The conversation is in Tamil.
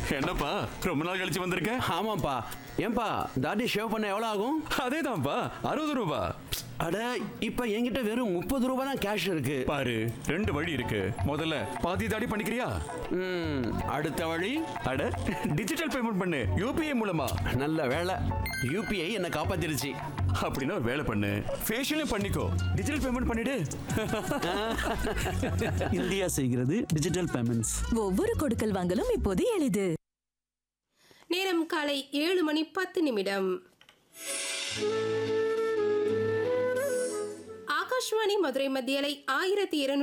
என்னப்பா ரொம்ப நாள் கழிச்சு வந்திருக்க ஆமாப்பா ஏன்பா தாடி ஷேவ் பண்ண எவ்வளோ ஆகும் அதேதான்ப்பா அறுபது ரூபா அட இப்போ என்கிட்ட வெறும் முப்பது ரூபா தான் கேஷ் இருக்கு பாரு ரெண்டு வழி இருக்கு முதல்ல பாதி தாடி பண்ணிக்கிறியா ம், அடுத்த வழி அட டிஜிட்டல் பேமெண்ட் பண்ணு யூபிஐ மூலமா நல்ல வேலை யூபிஐ என்னை காப்பாத்திருச்சு அப்படின்னா ஒரு வேலை பண்ணு ஃபேஷியலும் பண்ணிக்கோ டிஜிட்டல் பேமெண்ட் பண்ணிடு இந்தியா செய்கிறது டிஜிட்டல் பேமெண்ட்ஸ் ஒவ்வொரு கொடுக்கல் வாங்கலும் இப்போது எளிது நேரம் காலை ஏழு மணி பத்து நிமிடம் ஆகாஷ்வாணி மதுரை மத்தியலை ஆயிரத்தி இருநூற்றி